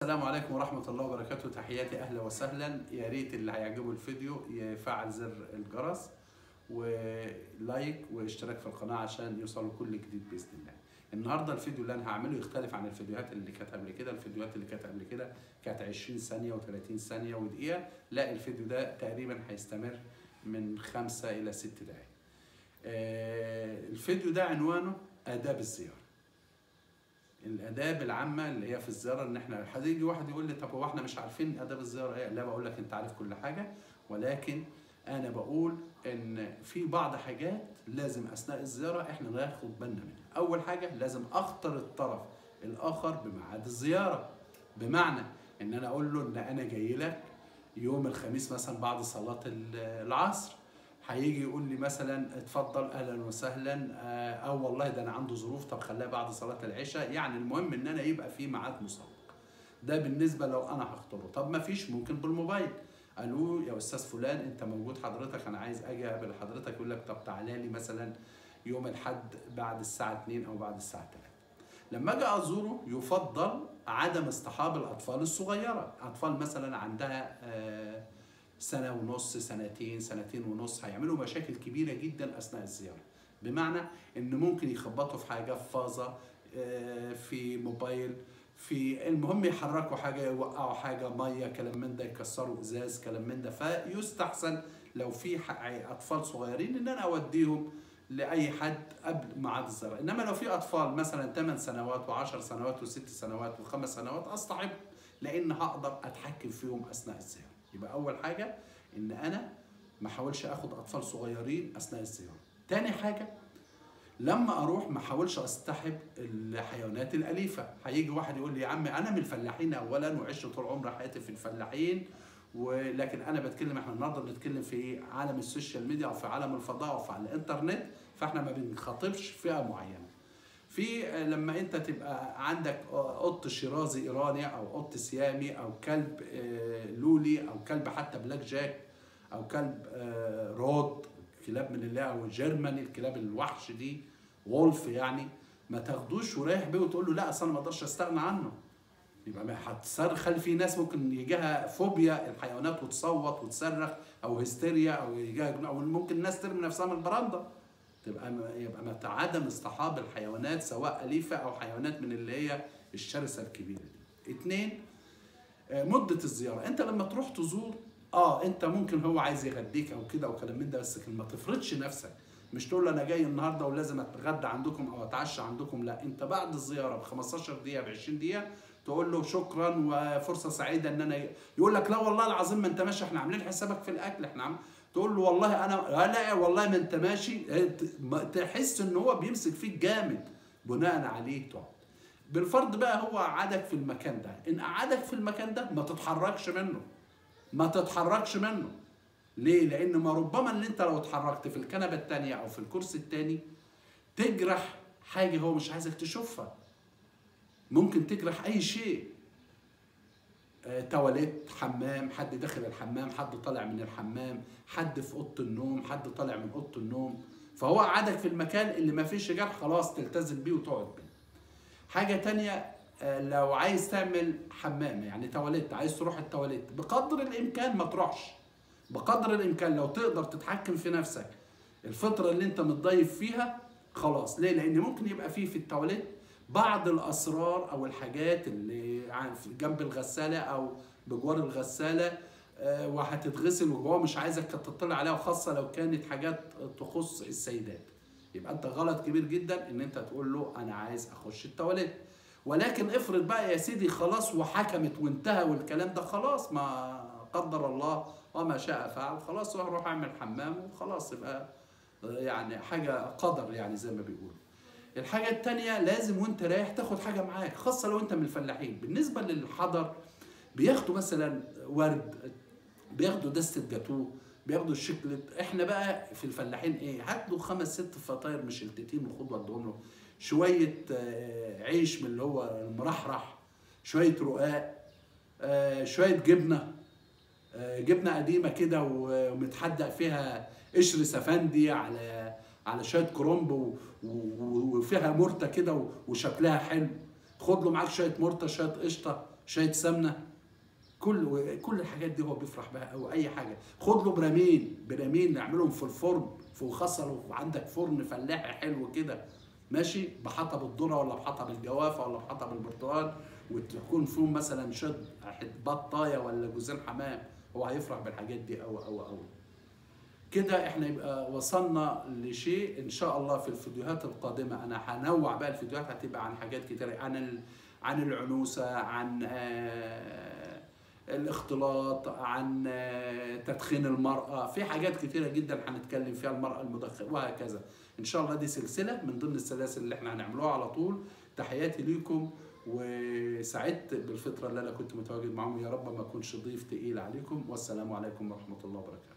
السلام عليكم ورحمة الله وبركاته تحياتي أهلا وسهلا يا ريت اللي هيعجبه الفيديو يفعل زر الجرس ولايك واشتراك في القناة عشان يوصلوا كل جديد بإذن الله النهاردة الفيديو اللي أنا هعمله يختلف عن الفيديوهات اللي كانت قبل كده الفيديوهات اللي كانت قبل كده كانت 20 ثانية و30 ثانية ودقيقة لا الفيديو ده تقريبا هيستمر من خمسة إلى ست دقايق آه، الفيديو ده عنوانه آداب الزيارة الاداب العامه اللي هي في الزياره ان احنا هيجي واحد يقول لي طب هو احنا مش عارفين اداب الزياره ايه لا بقول لك انت عارف كل حاجه ولكن انا بقول ان في بعض حاجات لازم اثناء الزياره احنا ناخد بالنا منها اول حاجه لازم اخطر الطرف الاخر بميعاد الزياره بمعنى ان انا اقول له ان انا جاي لك يوم الخميس مثلا بعد صلاه العصر هيجي يقول لي مثلا اتفضل اهلا وسهلا آه، او والله ده انا عنده ظروف طب خليها بعد صلاه العشاء يعني المهم ان انا يبقى في ميعاد مسبق ده بالنسبه لو انا هختاره طب ما فيش ممكن بالموبايل قالوا يا استاذ فلان انت موجود حضرتك انا عايز اجي اقابل حضرتك يقول لك طب تعالى لي مثلا يوم الاحد بعد الساعه 2 او بعد الساعه 3 لما اجي ازوره يفضل عدم اصطحاب الاطفال الصغيره اطفال مثلا عندها آه سنه ونص سنتين سنتين ونص هيعملوا مشاكل كبيره جدا اثناء الزياره بمعنى ان ممكن يخبطوا في حاجه في فازه آه، في موبايل في المهم يحركوا حاجه يوقعوا حاجه ميه كلام من ده يكسروا ازاز كلام من ده فيستحسن لو في ح- اطفال صغيرين ان انا اوديهم لاي حد قبل ميعاد الزياره انما لو في اطفال مثلا 8 سنوات و10 سنوات و6 سنوات وخمس سنوات اصطحب لان هقدر اتحكم فيهم اثناء الزياره يبقى اول حاجه ان انا ما احاولش اخد اطفال صغيرين اثناء الزياره تاني حاجه لما اروح ما احاولش اصطحب الحيوانات الاليفه هيجي واحد يقول لي يا عم انا من الفلاحين اولا وعشت طول عمري حياتي في الفلاحين ولكن انا بتكلم احنا النهارده بنتكلم في عالم السوشيال ميديا او في عالم الفضاء او في على الانترنت فاحنا ما بنخاطبش فئه معينه في آه، لما انت تبقى عندك آه، قط شيرازي ايراني او قط سيامي او كلب آه، لولي او كلب حتى بلاك جاك او كلب آه، رود كلاب من الله او جيرماني الكلاب الوحش دي وولف يعني ما تاخدوش ورايح بيه وتقول له لا اصل انا ما اقدرش استغنى عنه يبقى ما هتصرخ خلي في ناس ممكن يجيها فوبيا الحيوانات وتصوت وتصرخ او هستيريا او يجيها جنون، او ممكن الناس ترمي نفسها من البراندا تبقى يبقى مت- عدم اصطحاب الحيوانات سواء اليفه او حيوانات من اللي هي الشرسه الكبيره دي. اتنين آه، مده الزياره انت لما تروح تزور اه انت ممكن هو عايز يغديك او كده او كلام من ده بس ما تفرضش نفسك مش تقول له انا جاي النهارده ولازم اتغدى عندكم او اتعشى عندكم لا انت بعد الزياره ب 15 دقيقه ب 20 دقيقه تقول له شكرا وفرصه سعيده ان انا يقول لك لا والله العظيم ما انت ماشي احنا عاملين حسابك في الاكل احنا عم تقول له والله انا لا, لا والله ما انت ماشي ما تحس ان هو بيمسك فيك جامد بناء عليه تقعد بالفرض بقى هو قعدك في المكان ده ان قعدك في المكان ده ما تتحركش منه ما تتحركش منه ليه لان ما ربما اللي انت لو اتحركت في الكنبه الثانيه او في الكرسي الثاني تجرح حاجه هو مش عايزك تشوفها ممكن تجرح اي شيء آه، تواليت حمام حد داخل الحمام حد طالع من الحمام حد في اوضه النوم حد طالع من اوضه النوم فهو قعدك في المكان اللي ما فيش جرح خلاص تلتزم بيه وتقعد بيه حاجه تانية آه، لو عايز تعمل حمام يعني تواليت عايز تروح التواليت بقدر الامكان ما تروحش بقدر الامكان لو تقدر تتحكم في نفسك الفتره اللي انت متضيف فيها خلاص ليه لان ممكن يبقى فيه في التواليت بعض الاسرار او الحاجات اللي عن- في جنب الغساله او بجوار الغساله آه، وهتتغسل وهو مش عايزك تطلع عليها وخاصه لو كانت حاجات تخص السيدات يبقى انت غلط كبير جدا ان انت تقول له انا عايز اخش التواليت ولكن افرض بقى يا سيدي خلاص وحكمت وانتهى والكلام ده خلاص ما قدر الله وما شاء فعل خلاص روح اعمل حمام وخلاص يبقى يعني حاجه قدر يعني زي ما بيقولوا الحاجة التانية لازم وانت رايح تاخد حاجة معاك خاصة لو انت من الفلاحين بالنسبة للحضر بياخدوا مثلا ورد بياخدوا دستة جاتوه بياخدوا الشكلت احنا بقى في الفلاحين ايه هات له خمس ست فطاير مشلتتين وخد ودهم له شوية آه، عيش من اللي هو المرحرح شوية رقاق آه، شوية جبنة آه، جبنة قديمة كده و- ومتحدق فيها قشر سفندي على على شويه كرومب و- و- وفيها مرته كده و- وشكلها حلو خد له معاك شويه مرته شويه قشطه شاية سمنه كل كل الحاجات دي هو بيفرح بها او اي حاجه خد له برامين برامين نعملهم في الفرن في خصل وعندك فرن فلاحي حلو كده ماشي بحطب الذره ولا بحطب الجوافه ولا بحطب البرتقال وتكون فيهم مثلا شد بطايه ولا جوزين حمام هو هيفرح بالحاجات دي قوي قوي قوي كده احنا يبقى وصلنا لشيء ان شاء الله في الفيديوهات القادمه انا هنوع بقى الفيديوهات هتبقى عن حاجات كتير عن ال... عن العنوسه عن آه الاختلاط عن آه تدخين المراه في حاجات كتيره جدا هنتكلم فيها المراه المدخنه وهكذا ان شاء الله دي سلسله من ضمن السلاسل اللي احنا هنعملوها على طول تحياتي ليكم وسعدت بالفتره اللي انا كنت متواجد معاهم يا رب ما اكونش ضيف تقيل عليكم والسلام عليكم ورحمه الله وبركاته